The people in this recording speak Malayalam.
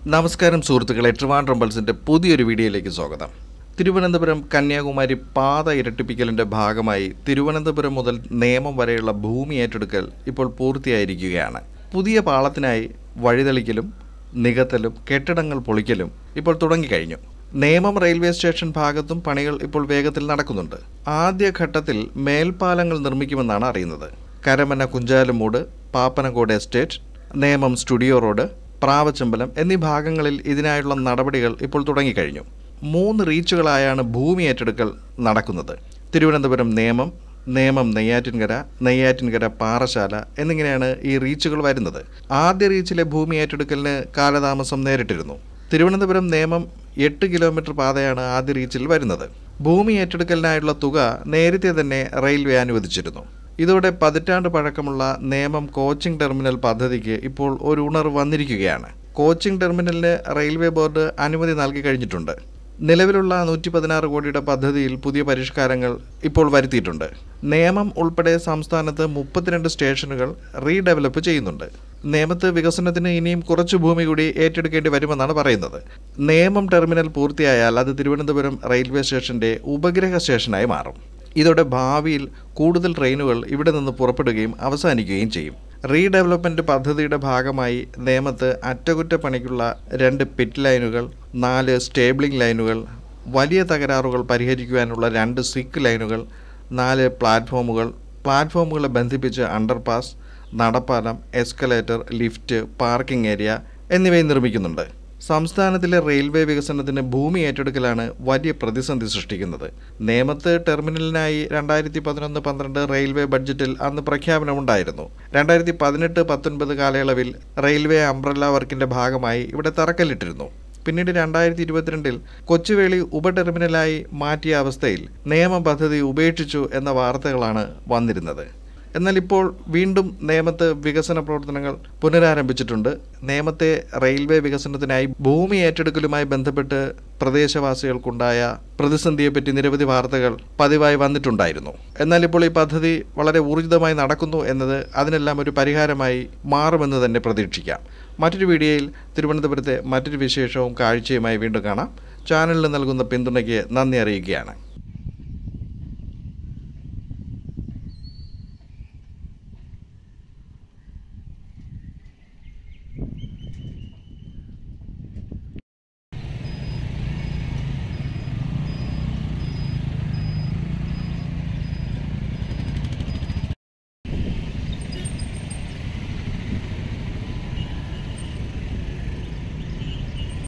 നമസ്കാരം സുഹൃത്തുക്കളെ ട്രിവാൻഡ്രം പൾസിൻ്റെ പുതിയൊരു വീഡിയോയിലേക്ക് സ്വാഗതം തിരുവനന്തപുരം കന്യാകുമാരി പാത ഇരട്ടിപ്പിക്കലിൻ്റെ ഭാഗമായി തിരുവനന്തപുരം മുതൽ നേമം വരെയുള്ള ഭൂമി ഏറ്റെടുക്കൽ ഇപ്പോൾ പൂർത്തിയായിരിക്കുകയാണ് പുതിയ പാളത്തിനായി വഴിതെളിക്കലും നികത്തലും കെട്ടിടങ്ങൾ പൊളിക്കലും ഇപ്പോൾ തുടങ്ങിക്കഴിഞ്ഞു നേമം റെയിൽവേ സ്റ്റേഷൻ ഭാഗത്തും പണികൾ ഇപ്പോൾ വേഗത്തിൽ നടക്കുന്നുണ്ട് ആദ്യഘട്ടത്തിൽ മേൽപ്പാലങ്ങൾ നിർമ്മിക്കുമെന്നാണ് അറിയുന്നത് Karamana Kunchalumoodu Pappanamcode estate Nemom studio road Pravachambalam എന്നീ ഭാഗങ്ങളിൽ ഇതിനായുള്ള നടപടികൾ ഇപ്പോൾ തുടങ്ങിക്കഴിഞ്ഞു മൂന്ന് റീച്ചുകളായാണ് ഭൂമി ഏറ്റെടുക്കൽ നടക്കുന്നത് തിരുവനന്തപുരം നേമം നേമം നെയ്യാറ്റിൻകര നെയ്യാറ്റിൻകര പാറശാല എന്നിങ്ങനെയാണ് ഈ റീച്ചുകൾ വരുന്നത് ആദ്യ റീച്ചിലെ ഭൂമി ഏറ്റെടുക്കലിന് കാലതാമസം നേരിട്ടിരുന്നു തിരുവനന്തപുരം നേമം എട്ട് കിലോമീറ്റർ പാതയാണ് ആദ്യ റീച്ചിൽ വരുന്നത് ഭൂമി ഏറ്റെടുക്കലിനായുള്ള തുക നേരത്തെ തന്നെ റെയിൽവേ അനുവദിച്ചിരുന്നു ഇതോടെ പതിറ്റാണ്ട് പഴക്കമുള്ള നേമം കോച്ചിംഗ് ടെർമിനൽ പദ്ധതിക്ക് ഇപ്പോൾ ഒരു ഉണർവ് വന്നിരിക്കുകയാണ് കോച്ചിംഗ് ടെർമിനലിന് റെയിൽവേ ബോർഡ് അനുമതി നൽകി കഴിഞ്ഞിട്ടുണ്ട് നിലവിലുള്ള നൂറ്റി പതിനാറ് കോടിയുടെ പദ്ധതിയിൽ പുതിയ പരിഷ്കാരങ്ങൾ ഇപ്പോൾ വരുത്തിയിട്ടുണ്ട് നേമം ഉൾപ്പെടെ സംസ്ഥാനത്ത് മുപ്പത്തിരണ്ട് സ്റ്റേഷനുകൾ റീഡെവലപ്പ് ചെയ്യുന്നുണ്ട് നേമത്ത് വികസനത്തിന് ഇനിയും കുറച്ച് ഭൂമി കൂടി ഏറ്റെടുക്കേണ്ടി വരുമെന്നാണ് പറയുന്നത് നേമം ടെർമിനൽ പൂർത്തിയായാൽ അത് തിരുവനന്തപുരം റെയിൽവേ സ്റ്റേഷന്റെ ഉപഗ്രഹ സ്റ്റേഷനായി മാറും ഇതോടെ ഭാവിയിൽ കൂടുതൽ ട്രെയിനുകൾ ഇവിടെ നിന്ന് പുറപ്പെടുകയും അവസാനിക്കുകയും ചെയ്യും റീഡെവലപ്മെൻറ്റ് പദ്ധതിയുടെ ഭാഗമായി നേമത്ത് അറ്റകുറ്റപ്പണിക്കുള്ള രണ്ട് പിറ്റ് ലൈനുകൾ നാല് സ്റ്റേബിളിംഗ് ലൈനുകൾ വലിയ തകരാറുകൾ പരിഹരിക്കുവാനുള്ള രണ്ട് സിക്ക് ലൈനുകൾ നാല് പ്ലാറ്റ്ഫോമുകൾ പ്ലാറ്റ്ഫോമുകളെ ബന്ധിപ്പിച്ച് അണ്ടർപാസ് നടപ്പാലം എസ്കലേറ്റർ ലിഫ്റ്റ് പാർക്കിംഗ് ഏരിയ എന്നിവയും നിർമ്മിക്കുന്നുണ്ട് സംസ്ഥാനത്തിലെ റെയിൽവേ വികസനത്തിന് ഭൂമി ഏറ്റെടുക്കലാണ് വലിയ പ്രതിസന്ധി സൃഷ്ടിക്കുന്നത് നേമത്ത് ടെർമിനലിനായി രണ്ടായിരത്തി പതിനൊന്ന് പന്ത്രണ്ട് റെയിൽവേ ബഡ്ജറ്റിൽ അന്ന് പ്രഖ്യാപനമുണ്ടായിരുന്നു രണ്ടായിരത്തി പതിനെട്ട് പത്തൊൻപത് കാലയളവിൽ റെയിൽവേ അംബ്രല്ല വർക്കിന്റെ ഭാഗമായി ഇവിടെ തറക്കല്ലിട്ടിരുന്നു പിന്നീട് രണ്ടായിരത്തി ഇരുപത്തിരണ്ടിൽ കൊച്ചുവേളി ഉപടെർമിനലായി മാറ്റിയ അവസ്ഥയിൽ നിയമ പദ്ധതി ഉപേക്ഷിച്ചു എന്ന വാർത്തകളാണ് വന്നിരുന്നത് എന്നാൽ ഇപ്പോൾ വീണ്ടും നേമത്ത് വികസന പ്രവർത്തനങ്ങൾ പുനരാരംഭിച്ചിട്ടുണ്ട് നേമത്തെ റെയിൽവേ വികസനത്തിനായി ഭൂമി ഏറ്റെടുക്കലുമായി ബന്ധപ്പെട്ട് പ്രദേശവാസികൾക്കുണ്ടായ പ്രതിസന്ധിയെപ്പറ്റി നിരവധി വാർത്തകൾ പതിവായി വന്നിട്ടുണ്ടായിരുന്നു എന്നാൽ ഇപ്പോൾ ഈ പദ്ധതി വളരെ ഊർജിതമായി നടക്കുന്നു എന്നത് അതിനെല്ലാം ഒരു പരിഹാരമായി മാറുമെന്ന് തന്നെ പ്രതീക്ഷിക്കാം മറ്റൊരു വീഡിയോയിൽ തിരുവനന്തപുരത്തെ മറ്റൊരു വിശേഷവും കാഴ്ചയുമായി വീണ്ടും കാണാം ചാനലിന് നൽകുന്ന പിന്തുണയ്ക്ക് നന്ദി അറിയിക്കുകയാണ്